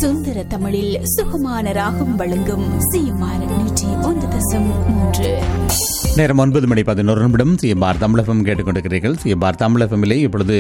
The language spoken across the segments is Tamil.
சுந்தர தமிழில் சுகமான ராகம் வழங்கும் சிஎம்ஆர் நூற்றி ஒன்று தசம் மூன்று நேரம் ஒன்பது மணி பதினோரு நிமிடம் சிஎம்ஆர் தமிழகம் கேட்டுக்கொண்டிருக்கிறீர்கள் சிஎம்ஆர் தமிழகமிலே இப்பொழுது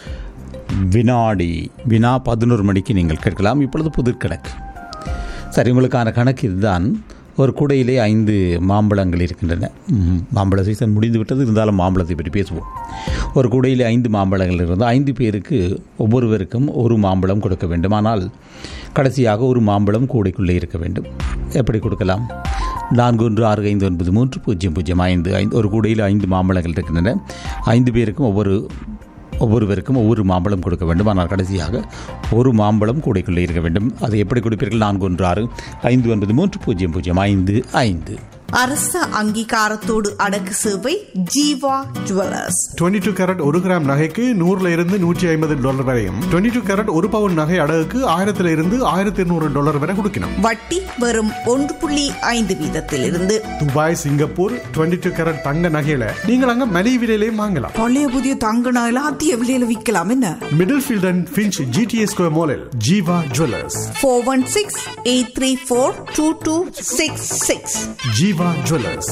வினாடி வினா பதினோரு மணிக்கு நீங்கள் கேட்கலாம் இப்பொழுது புதிர் கணக்கு சரி உங்களுக்கான கணக்கு இதுதான் ஒரு கூடையிலே ஐந்து மாம்பழங்கள் இருக்கின்றன ம், மாம்பழ சீசன் முடிந்து விட்டது இருந்தாலும் மாம்பழத்தை பற்றி பேசுவோம் ஒரு கூடையிலே ஐந்து மாம்பழங்கள் இருந்து ஐந்து பேருக்கு ஒவ்வொருவருக்கும் ஒரு மாம்பழம் கொடுக்க வேண்டும் ஆனால் கடைசியாக ஒரு மாம்பழம் கூடைக்குள்ளே இருக்க வேண்டும் எப்படி கொடுக்கலாம் நான்கு ஒன்று ஆறு ஐந்து ஒன்பது மூன்று பூஜ்ஜியம் பூஜ்ஜியம் ஐந்து ஐந்து ஒரு கூடையில் ஐந்து மாம்பழங்கள் இருக்கின்றன ஐந்து பேருக்கும் ஒவ்வொரு ஒவ்வொருவருக்கும் ஒவ்வொரு மாம்பழம் கொடுக்க வேண்டும் ஆனால் கடைசியாக ஒரு மாம்பழம் கூடைக்குள்ளே இருக்க வேண்டும் அதை எப்படி கொடுப்பீர்கள் நான்கு ஒன்று ஆறு ஐந்து ஒன்பது மூன்று பூஜ்ஜியம் பூஜ்ஜியம் ஐந்து ஐந்து அரச அங்கீகாரத்தோடு அடக்கு சேவை ஜீவா ஜுவல்லர்ஸ் 22 டூ கேரட் ஒரு கிராம் நகைக்கு நூறுல இருந்து நூற்றி ஐம்பது டாலர் வரையும் 22 டூ கேரட் ஒரு பவுன் நகை அடகுக்கு ஆயிரத்துல இருந்து ஆயிரத்தி இருநூறு டாலர் வரை கொடுக்கணும் வட்டி வெறும் ஒன்று புள்ளி ஐந்து வீதத்திலிருந்து துபாய் சிங்கப்பூர் 22 டூ கேரட் தங்க நகையில நீங்கள் அங்க மலிவு விலையிலையும் வாங்கலாம் பழைய புதிய தங்க நகைலாம் அதிக விலையில விற்கலாம் என்ன Middlefield and Finch GTS square மாலில் Jeeva jewellers four one six eight three four two two six six Jeeva jewellers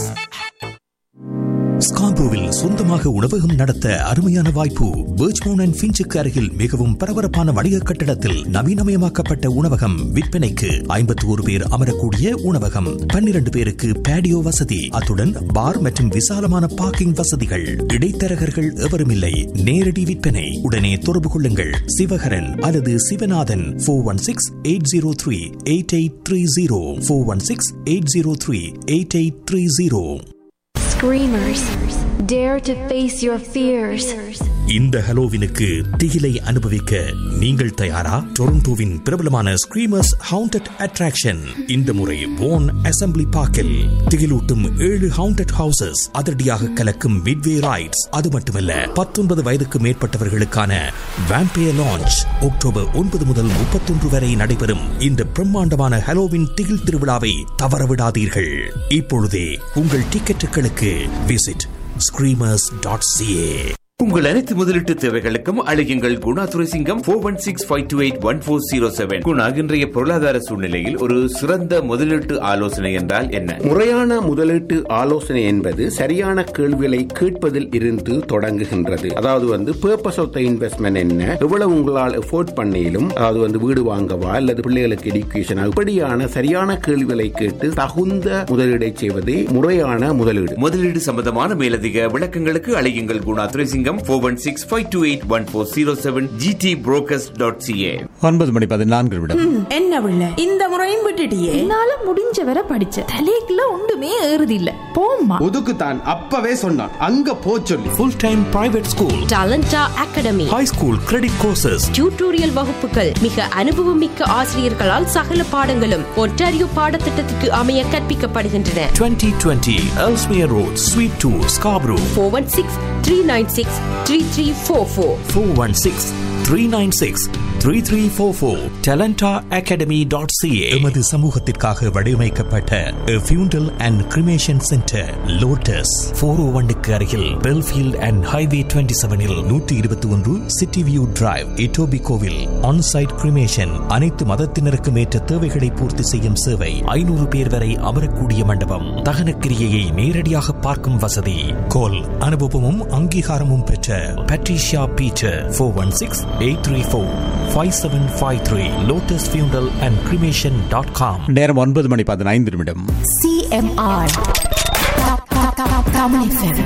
ஸ்கார்போவில் சொந்தமாக உணவகம் நடத்த அருமையான வாய்ப்பு பேர்ச்மோன் அண்ட் ஃபின்ச்சுக்கு அருகில் மிகவும் பரபரப்பான வணிக கட்டடத்தில் நவீனமயமாக்கப்பட்ட உணவகம் விற்பனைக்கு ஐம்பத்தி ஒரு பேர் அமரக்கூடிய உணவகம் பன்னிரண்டு பேருக்கு பேடியோ வசதி அத்துடன் பார் மற்றும் விசாலமான பார்க்கிங் வசதிகள் இடைத்தரகர்கள் எவருமில்லை நேரடி விற்பனை உடனே தொடர்பு கொள்ளுங்கள் சிவகரன் அல்லது Sivanathan four one six eight zero three eight eight three zero four one six eight zero three eight eight three zero Screamers, dare to face your fears. இந்த ஹலோவினுக்கு திகிலை அனுபவிக்க நீங்கள் தயாரா டொரண்டோவின் பிரபலமான ஸ்கிரீமர்ஸ் ஹவுண்டட் அட்ராக்ஷன் இந்த முறை போன் அசெம்பிளி பார்க்கில் திகிலூட்டும் ஏழு ஹவுண்டட் ஹவுசஸ் அதிரடியாக கலக்கும் மிட்வே ரைட்ஸ் அது மட்டுமல்ல பத்தொன்பது வயதுக்கு மேற்பட்டவர்களுக்கான வேம்பையர் லான்ச் அக்டோபர் ஒன்பது முதல் முப்பத்தொன்று வரை நடைபெறும் இந்த பிரம்மாண்டமான ஹலோவின் திகில் திருவிழாவை தவறவிடாதீர்கள் இப்பொழுதே உங்கள் டிக்கெட்டுகளுக்கு விசிட் ஸ்கிரீமர்ஸ் டாட் சிஏ உங்கள் அனைத்து முதலீட்டு தேவைகளுக்கும் அழையுங்கள் Guna Duraisingam four one six five two eight one four zero seven Guna இன்றைய பொருளாதார சூழ்நிலையில் ஒரு சிறந்த முதலீட்டு ஆலோசனை என்றால் என்ன முறையான முதலீட்டு ஆலோசனை என்பது சரியான கேள்விகளை கேட்பதில் இருந்து தொடங்குகின்றது அதாவது வந்து purpose of the இன்வெஸ்ட்மெண்ட் என்ன எவ்வளவு உங்களால் எஃபோர்ட் பண்ணிலும் அதாவது வந்து வீடு வாங்கவா அல்லது பிள்ளைகளுக்கு எடுக்கேஷன் இப்படியான சரியான கேள்விகளை கேட்டு தகுந்த முதலீடை செய்வதே முறையான முதலீடு முதலீடு சம்பந்தமான மேலதிக விளக்கங்களுக்கு அழையுங்கள் Guna Duraisingam four one six five two eight one four zero seven GT brokers dot CA ஒன்பது மணி பதினான்கு நிமிடம் என்ன பிள்ளை இந்த முறையும் விட்டுட்டியே என்னால முடிஞ்ச வரை படிச்ச தலைக்குள்ள ஒன்றுமே ஏறுது இல்ல போம்மா ஒதுக்குத்தான் அப்பவே சொன்னான் அங்க போ சொல்லி full time private school Talenta academy high school credit courses tutorial வகுப்புகள் மிக அனுபவமிக்க ஆசிரியர்களால் சகல பாடங்களும் ஒன்டாரியோ பாடத்திட்டத்துக்கு அமைய கற்பிக்கப்படுகின்றன 2020 Elsmere Road, Suite 2, Scarborough, four one six three nine six three three four four 416 396 3344 talentaacademy.ca எமது சமூகத்திற்காக வடிவமைக்கப்பட்ட A Funeral and Cremation Center Lotus 401 க்கு அருகில் பெல்ஃபீல்ட் அண்ட் ஹைவே 27 இல் 121 சிட்டி வியூ டிரைவ் இட்டோபி கோவில் ஆன்-சைட் கிரிமேஷன் அனைத்து மதத்தினருக்கும் ஏற்ற தேவைகளை பூர்த்தி செய்யும் சேவை ஐநூறு பேர் வரை அமரக்கூடிய மண்டபம் தகன கிரியையை நேரடியாக பார்க்கும் வசதி கோல் அனுபவமும் அங்கீகாரமும் பெற்ற Patricia Peter four one six eight three four five seven five three Lotus funeral and cremation dot com நேரம் ஒன்பது மணி பதினைந்து நிமிடம் CMR Tamil FM.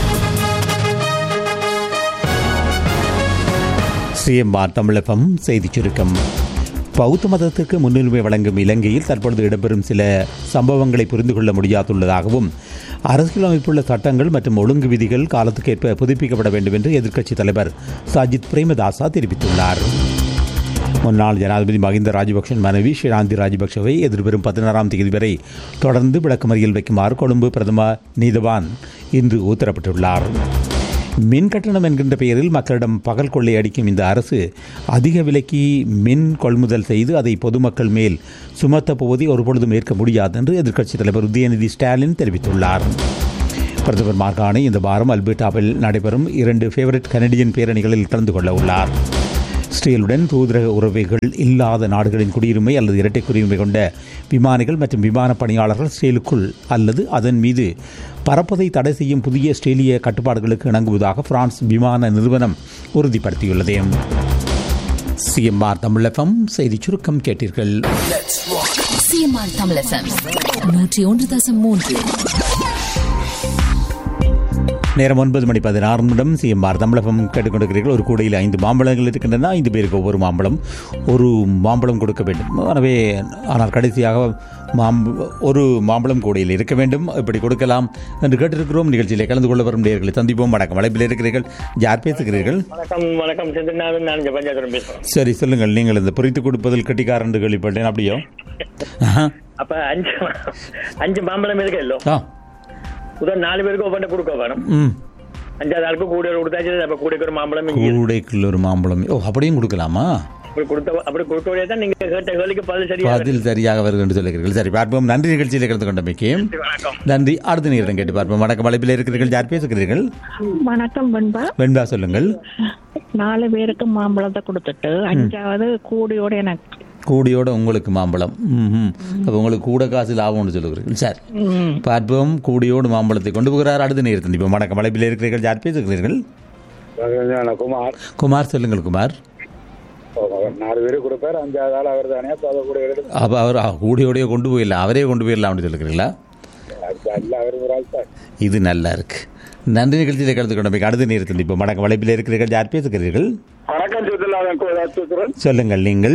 CMR Tamilagam செய்திச் சுருக்கம் பௌத்த மதத்திற்கு முன்னுரிமை வழங்கும் இலங்கையில் தற்பொழுது இடம்பெறும் சில சம்பவங்களை புரிந்து கொள்ள முடியாதுள்ளதாகவும் அரசியலமைப்புள்ள சட்டங்கள் மற்றும் ஒழுங்கு விதிகள் காலத்துக்கேற்ப புதுப்பிக்கப்பட வேண்டும் என்று எதிர்க்கட்சித் தலைவர் சஜித் பிரேமதாசா தெரிவித்துள்ளார் முன்னாள் ஜனாதிபதி மஹிந்த ராஜபக்ஷன் மனைவி ஷிராந்தி ராஜபக்ஷவை எதிர்வரும் பதினாறாம் தேதி வரை தொடர்ந்து விளக்கமறியல் வைக்குமாறு கொழும்பு பிரதம நீதவான் இன்று உத்தரவிட்டுள்ளார் மின் கட்டணம் என்கின்ற பெயரில் மக்களிடம் பகல் கொள்ளை அடிக்கும் இந்த அரசு அதிக விலைக்கு மின் கொள்முதல் செய்து அதை பொதுமக்கள் மேல் சுமத்தப் போவதை ஒருபொழுதும் ஏற்க முடியாது என்று எதிர்க்கட்சித் தலைவர் உதயநிதி ஸ்டாலின் தெரிவித்துள்ளார் பிரதமர் மார்கானி இந்த வாரம் அல்பர்டாவில் நடைபெறும் இரண்டு ஃபேவரட் கனடியன் பேரணிகளில் கலந்து கொள்ள உள்ளார் இஸ்ரேலுடன் தூதரக உறவுகள் இல்லாத நாடுகளின் குடியுரிமை அல்லது இரட்டை குடியுரிமை கொண்ட விமானிகள் மற்றும் விமான பணியாளர்கள் இஸ்ரேலுக்குள் அல்லது அதன் மீது பறப்பதை தடை செய்யும் புதிய இஸ்ரேலிய கட்டுப்பாடுகளுக்கு இணங்குவதாக பிரான்ஸ் விமான நிறுவனம் உறுதிப்படுத்தியுள்ளது சிஎம்ஆர் தமிழகம் செய்தி சுருக்கம் கேட்டீர்கள் சிஎம்ஆர் தமிழ் எஃப்எம் நூற்றி ஒன்று தசம் மூன்று நேரம் ஒன்பது மணி பதினாறு நிமிடம் சிஎம்ஆர் தமிழகம் கேட்டுக்கொண்டிருக்கிறீர்கள் ஒரு கூடையில் ஐந்து மாம்பழங்கள் இருக்கின்றன ஐந்து பேருக்கு ஒவ்வொரு மாம்பழம் ஒரு மாம்பழம் கொடுக்க வேண்டும் எனவே ஆனால் கடைசியாக மாம்ப ஒரு மாம்பழம் கூடையில் இருக்க வேண்டும் இப்படி கொடுக்கலாம் என்று கேட்டிருக்கிறோம் நிகழ்ச்சியிலே கலந்து கொள்ள வரும் நேர்களை சந்திப்போம் வணக்கம் வளைப்பில் இருக்கிறீர்கள் யார் பேசுகிறீர்கள் வணக்கம் வணக்கம் செந்தில்நாதன் நான் இங்க பஞ்சாயத்து பேசுறேன் சரி சொல்லுங்கள் நீங்கள் இந்த பொறித்து கொடுப்பதில் கட்டிக்காரன் என்று கேள்விப்பட்டேன் அப்படியோ அப்ப அஞ்சு அஞ்சு மாம்பழம் இருக்கு இல்லோ ஆ உதவி நாலு பேருக்கு ஒவ்வொன்றை கொடுக்க வேணும் ம் அஞ்சாவது ஆளுக்கு கூட கொடுத்தாச்சு அப்ப கூடைக்கு ஒரு மாம்பழம் இங்க இருக்கு. கூடைக்குள்ள ஒரு மாம்பழம் ஓ அப்படியும் கொடுக்கலாமா அப்படி கொடுத்த அப்படி கொடுக்க முடியாது தான் நீங்க கேட்ட கேள்விக்கு பதில் சரியா பதில் சரியாக வருகிறது என்று சொல்லுகிறீர்கள் சரி பார்ப்போம் நன்றி நிகழ்ச்சியில் கலந்து கொண்டமைக்கு வணக்கம் நன்றி அடுத்த நேரம் கேட்டு பார்ப்போம் வணக்கம் வலைப்பில் இருக்கிறீர்கள் யார் பேசுகிறீர்கள் வணக்கம் வெண்பா வெண்பா சொல்லுங்கள் நாலு பேருக்கு மாம்பழத்தை கொடுத்துட்டு அஞ்சாவது கூடியோட எனக்கு கூடியோட உங்களுக்கு மாம்பழம் ம்ஹும். அப்ப உங்களுக்கு கூட காசு லாபம்னு சொல்லுகிறீர்கள் சரி ம். பார்ப்போம் கூடியோடு மாம்பழத்தை கொண்டு போகிறார் அடுத்த நேரத்தில் இப்போ வணக்கம் வலைப்பில் இருக்கிறீர்கள் யார் பேசுகிறீர்கள் குமார் குமார் சொல்லுங்கள் குமார் நாலு பேருக்கு கொடுப்பாரு அஞ்சாவது ஆள் அவர் தானே அப்ப அதை கூட எடுத்து அப்போ அவர் ஆ, கூடியோடையே கொண்டு போயிடலாம் அவரே கொண்டு போயிடலாம்னு சொல்லுகிறீங்களா அல்ல அவர் ஒரு ஆள் தான் இது நல்லா இருக்கு நன்றி நிகழ்ச்சியில் கலந்து கொண்டமைக்கு அடுத்த நேரத்தில் இப்போ வணக்கம் வலைப்பில் இருக்கிறீர்கள் யார் பேசுகிறீர்கள் வணக்கம் சுற்றுலாதன் கோதாச்சுக்கிறேன் சொல்லுங்கள் நீங்கள்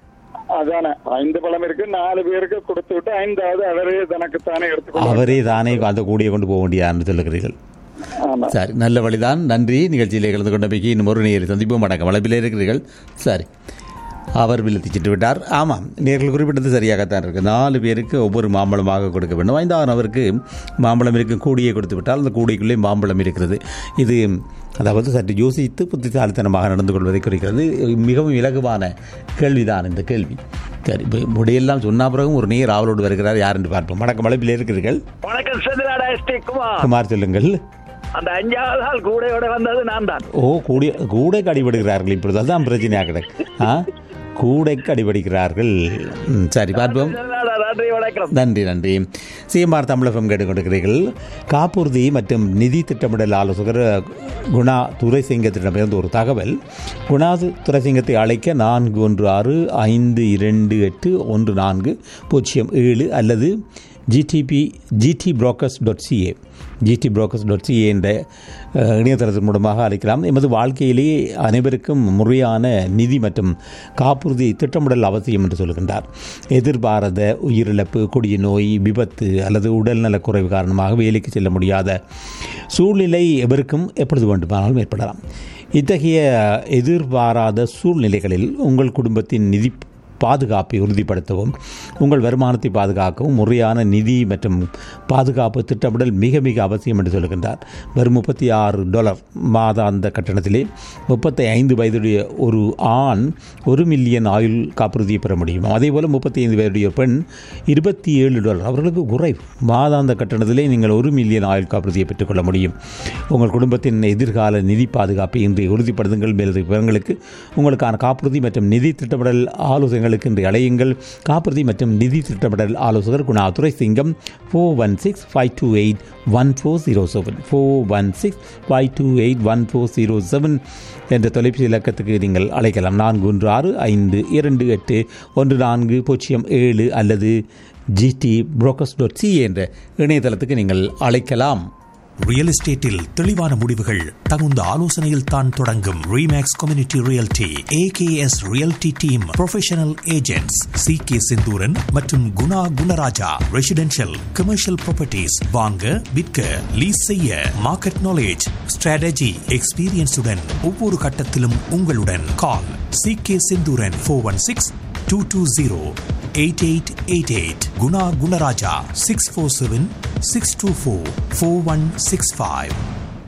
அதானே ஐந்து பழம் இருக்கு நாலு பேருக்கு கொடுத்து விட்டு ஐந்தாவது அவரே தனக்குத்தானே எடுத்துக்கொள்ள அவரே தானே அந்த கூடிய கொண்டு போக வேண்டியான்னு சொல்லுகிறீர்கள் ஆமா சரி நல்ல வழிதான் நன்றி நிகழ்ச்சியிலே கலந்து கொண்டமைக்கு இன்னும் ஒரு நேரில் சந்திப்போம் வணக்கம் வளப்பிலே இருக்கிறீர்கள் சரி அவர் விலத்திச்சிட்டு விட்டார் ஆமாம் நேர்கள் குறிப்பிட்டது சரியாகத்தான் இருக்குது நாலு பேருக்கு ஒவ்வொரு மாம்பழமாக கொடுக்க வேண்டும் ஐந்தாவது அவருக்கு மாம்பழம் இருக்கும் கூடியை கொடுத்து விட்டால் அந்த கூடைக்குள்ளே மாம்பழம் இருக்கிறது இது அதாவது சற்று யோசித்து புத்திசாலித்தனமாக நடந்து கொள்வதை குறிக்கிறது மிகவும் இலகுவான கேள்விதான் இந்த கேள்வி சரி இப்ப முடியெல்லாம் சொன்ன பிறகும் ஒரு நேர் ஆவலோடு வருகிறார் யார் என்று பார்ப்போம் வணக்கம் வளப்பில் இருக்கிறீர்கள் வணக்கம் செந்திலாடா எஸ்டி குமார் குமார் சொல்லுங்கள் அந்த அஞ்சாவது ஆள் கூடையோட வந்தது நான் தான் ஓ கூடிய கூடைக்கு அடிபடுகிறார்கள் இப்பொழுது அதுதான் பிரச்சனையாக கிடக்கு ஆ கூடைக்கு அடிபடுகிறார்கள் ம், சரி பார்ப்போம் நன்றி வணக்கம் நன்றி நன்றி சிஎம்ஆர் தமிழகம் கேட்டுக்கொண்டிருக்கிறீர்கள் காப்புறுதி மற்றும் நிதி திட்டமிடல் ஆலோசகர் குணா துரைசிங்கத்திடமிருந்து ஒரு தகவல் குணா துரைசிங்கத்தை அழைக்க நான்கு ஒன்று ஆறு ஐந்து இரண்டு எட்டு ஒன்று நான்கு பூஜ்ஜியம் ஏழு அல்லது GDP GT brokers dot CA GT brokers dot CA என்ற அஹ், இணையதளத்தின் மூலமாக அழைக்கலாம் எமது வாழ்க்கையிலேயே அனைவருக்கும் முறையான நிதி மற்றும் காப்புறுதி திட்டமிடல் அவசியம் என்று சொல்கின்றார் எதிர்பாராத உயிரிழப்பு கொடிய நோய் விபத்து அல்லது உடல்நலக் குறைவு காரணமாக வேலைக்கு செல்ல முடியாத சூழ்நிலை எவருக்கும் எப்பொழுது வேண்டுமானாலும் ஏற்படலாம் இத்தகைய எதிர்பாராத சூழ்நிலைகளில் உங்கள் குடும்பத்தின் நிதி பாதுகாப்பை உறுதிப்படுத்தவும் உங்கள் வருமானத்தை பாதுகாக்கவும் முறையான நிதி மற்றும் பாதுகாப்பு திட்டமிடல் மிக மிக அவசியம் என்று சொல்கின்றார் வெறும் முப்பத்தி ஆறு டாலர் மாதாந்த கட்டணத்திலே முப்பத்தி ஐந்து வயதுடைய ஒரு ஆண் ஒரு மில்லியன் ஆயுள் காப்புறுதியை பெற முடியும் அதேபோல் முப்பத்தி ஐந்து வயதுடைய பெண் இருபத்தி ஏழு டாலர் அவர்களுக்கு குறைவு மாதாந்த கட்டணத்திலே நீங்கள் ஒரு மில்லியன் ஆயுள் காப்புறுதியை பெற்றுக்கொள்ள முடியும் உங்கள் குடும்பத்தின் எதிர்கால நிதி பாதுகாப்பை இன்று உறுதிப்படுத்துங்கள் மேலதிக விவரங்களுக்கு உங்களுக்கான காப்புறுதி மற்றும் நிதி திட்டமிடல் ஆலோசனைகளுக்கு இன்று அழையுங்கள் காப்புறுதி மற்றும் நிதி திட்டமிடல் ஆலோசகர் Gunadurai Singam four one six five two eight one four zero seven four one six five two eight one four zero seven என்ற தொலைபேசி இலக்கத்துக்கு நீங்கள் அழைக்கலாம் நான்கு ஒன்று ஆறு ஐந்து இரண்டு எட்டு ஒன்று நான்கு பூஜ்ஜியம் ஏழு அல்லது ஜிடி புரோக்கர்ஸ் டாட் சி என்ற இணையதளத்துக்கு நீங்கள் அழைக்கலாம் ரியல் எஸ்டேட்டில் தெளிவான முடிவுகள் தகுந்த ஆலோசனையில் தான் தொடங்கும் Remax community realty AKS realty team professional agents C K Senthuran மற்றும் Guna Gunaraja residential commercial properties வாங்க விற்க லீஸ் செய்ய மார்க்கெட் நாலேஜ் ஸ்ட்ராட்டஜி எக்ஸ்பீரியன்ஸுடன் ஒவ்வொரு கட்டத்திலும் உங்களுடன் call C K Senthuran four one six two two zero eight eight eight eight Guna Gunaraja six four seven six two four four one six five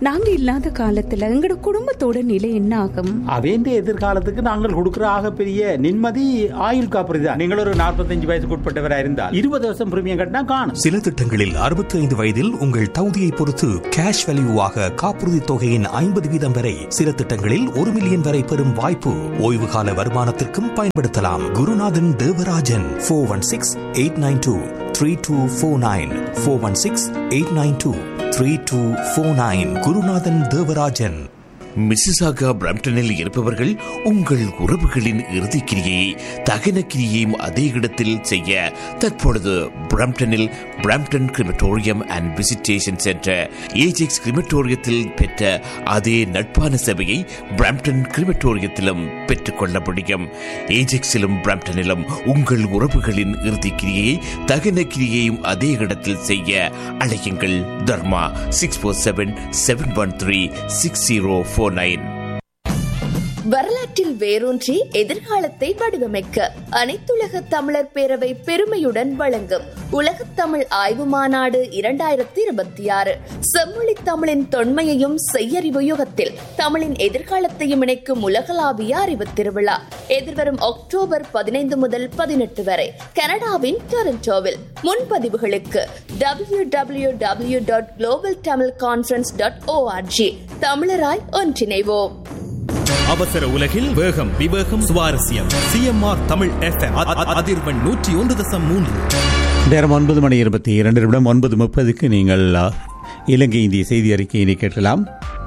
நாங்க இல்லாத காலத்துல எங்கட குடும்பத்தோட நிலை என்ன ஆகும் அவேந்த எதிர்காலத்துக்கு நாங்கள் கொடுக்கிற ஆகப்பெரிய நிம்மதி ஆயுள் காப்பீடு தான் நீங்கள் ஒரு நாற்பத்தஞ்சு வயசுக்கு உட்பட்டவராக இருந்தால் இருபது வருஷம் பிரீமியம் கட்டினா காணும் சில திட்டங்களில் அறுபத்தி ஐந்து வயதில் உங்கள் தகுதியை பொறுத்து கேஷ் வேல்யூவாக காப்புறுதி தொகையின் ஐம்பது வீதம் வரை சில திட்டங்களில் ஒரு மில்லியன் வரை பெறும் வாய்ப்பு ஓய்வு கால வருமானத்திற்கும் பயன்படுத்தலாம் Gurunathan Devarajan four one six eight nine two three two four nine four one six eight nine two three two four nine Gurunathan Devarajan Mississauga பிரம்டனில் இருப்பவர்கள் உங்கள் உறவுகளின் இறுதிக்கிரியை தகன கிரியையும் அதே இடத்தில் செய்ய தற்பொழுது பிரம்டனில் Brampton crematorium and visitation centre Ajax கிரிமட்டோரியத்தில் பெற்ற அதே நட்பான சேவையை பிரம்டன் கிரிமட்டோரியத்திலும் பெற்றுக்கொள்ள முடியும் ஏஜெக்ஸிலும் பிரம்டனிலும் உங்கள் உறவுகளின் இறுதிக்கிரியை தகன கிரியையும் அதே இடத்தில் செய்ய அழையுங்கள் Dharma six four seven seven one three six zero four nine வரலாற்றில் வேரூன்றி எதிர்காலத்தை வடிவமைக்க அனைத்துலக தமிழர் பேரவை பெருமையுடன் வழங்கும் உலகத் தமிழ் ஆய்வு மாநாடு இரண்டாயிரத்தி இருபத்தி ஆறு செம்மொழி தமிழின் தொன்மையையும் செய்யறிவு யுகத்தில் தமிழின் எதிர்காலத்தையும் இணைக்கும் உலகளாவிய அறிவு திருவிழா எதிர்வரும் அக்டோபர் பதினைந்து முதல் பதினெட்டு வரை கனடாவின் டொரண்டோவில் முன்பதிவுகளுக்கு W W W dot global Tamil conference dot O R G தமிழராய் ஒன்றிணைவோம் அவசர உலகில் வேகம் விவேகம் சுவாரஸ்யம் சிஎம்ஆர் தமிழ் எஃப்எம் அதிர்வெண் நூற்றி ஒன்று தசம் மூன்று நேரம் ஒன்பது மணி இருபத்தி இரண்டு நிமிடம் ஒன்பது முப்பதுக்கு நீங்கள் அ, இலங்கை இந்திய செய்தி அறிக்கையினை கேட்கலாம்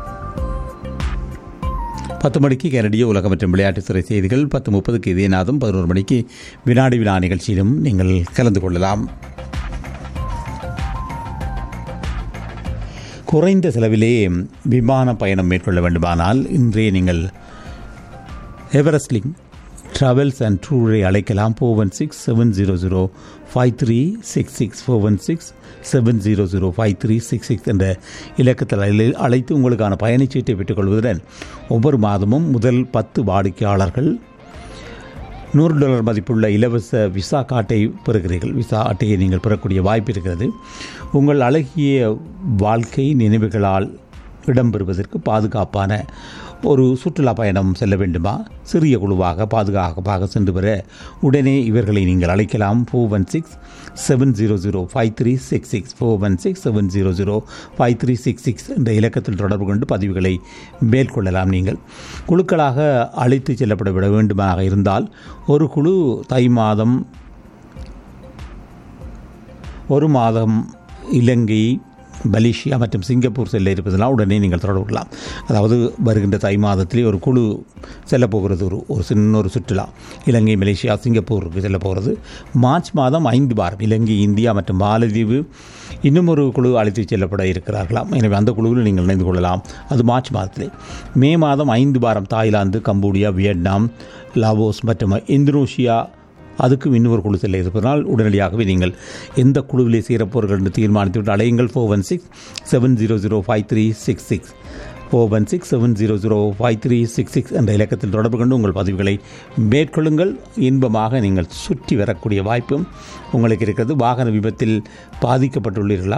பத்து மணிக்கு கனடிய உலக மற்றும் விளையாட்டுத்துறை செய்திகள் பத்து முப்பதுக்கு இதயநாதம் பதினோரு மணிக்கு வினாடி வினா நிகழ்ச்சியிலும் நீங்கள் கலந்து கொள்ளலாம் குறைந்த செலவிலே விமான பயணம் மேற்கொள்ள வேண்டுமானால் இன்றே நீங்கள் எவரெஸ்ட்லிங் ட்ராவல்ஸ் அண்ட் டூரை அழைக்கலாம் four one six seven zero zero five three six six four one six seven zero zero five three six six என்ற இலக்கத்தில் அழை- அழைத்து உங்களுக்கான பயணச்சீட்டை பெற்றுக்கொள்வதுடன் ஒவ்வொரு மாதமும் முதல் பத்து வாடிக்கையாளர்கள் நூறு டாலர் மதிப்புள்ள இலவச விசா கார்டை பெறுகிறீர்கள் விசா அட்டையை நீங்கள் பெறக்கூடிய வாய்ப்பு இருக்கிறது உங்கள் அழகிய வாழ்க்கை நினைவுகளால் இடம்பெறுவதற்கு பாதுகாப்பான ஒரு சுற்றுலா பயணம் செல்ல வேண்டுமா சிறிய குழுவாக பாதுகாப்பாக சென்று பெற உடனே இவர்களை நீங்கள் அழைக்கலாம் four one six seven zero zero five three six six four one six seven zero zero five three six six என்ற இலக்கத்தில் தொடர்பு கொண்டு பதிவுகளை மேற்கொள்ளலாம் நீங்கள் குழுக்களாக அழைத்து செல்லப்பட விட வேண்டுமாக இருந்தால் ஒரு குழு தை மாதம் ஒரு மாதம் இலங்கை மலேசியா மற்றும் சிங்கப்பூர் செல்ல இருப்பதனால் உடனே நீங்கள் தொடர்பு கொள்ளலாம் அதாவது வருகின்ற தை மாதத்திலே ஒரு குழு செல்ல போகிறது ஒரு ஒரு சின்ன ஒரு சுற்றுலா இலங்கை மலேசியா சிங்கப்பூருக்கு செல்ல போகிறது மார்ச் மாதம் ஐந்து வாரம் இலங்கை இந்தியா மற்றும் மாலத்தீவு இன்னும் ஒரு குழு அழைத்து செல்லப்பட இருக்கிறார்களாம் எனவே அந்த குழுவில் நீங்கள் இணைந்து கொள்ளலாம் அது மார்ச் மாதத்திலே மே மாதம் ஐந்து வாரம் தாய்லாந்து கம்போடியா வியட்நாம் லாவோஸ் மற்றும் இந்தோனேஷியா அதுக்கும் இன்னொரு குழு செல்ல இருப்பதனால் உடனடியாகவே நீங்கள் எந்த குழுவிலே சேரப்போர்கள் என்று தீர்மானித்துவிட்டு அலையுங்கள் four one six seven zero zero five three six six four one six seven zero zero five three six six என்ற இலக்கத்தில் தொடர்பு கொண்டு உங்கள் பதிவுகளை மேற்கொள்ளுங்கள் இன்பமாக நீங்கள் சுற்றி வரக்கூடிய வாய்ப்பும் உங்களுக்கு இருக்கிறது வாகன விபத்தில் பாதிக்கப்பட்டுள்ளீர்களா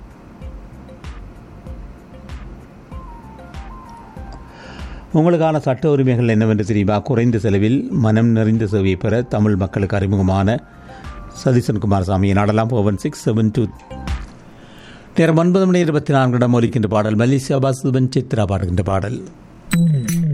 உங்களுக்கான சட்ட உரிமைகள் என்னவென்று தெரியுமா குறைந்த செலவில் மனம் நிறைந்த சேவையை பெற தமிழ் மக்களுக்கு அறிமுகமான சதீசன் குமாரசாமியை நாடலாம் ஒன் சிக்ஸ் செவன் டூ நேரம் ஒன்பது மணி இருபத்தி நான்கு இடம் ஒலிக்கின்ற பாடல் மலேசியா பாசுபன் சித்ரா பாடுகின்ற பாடல்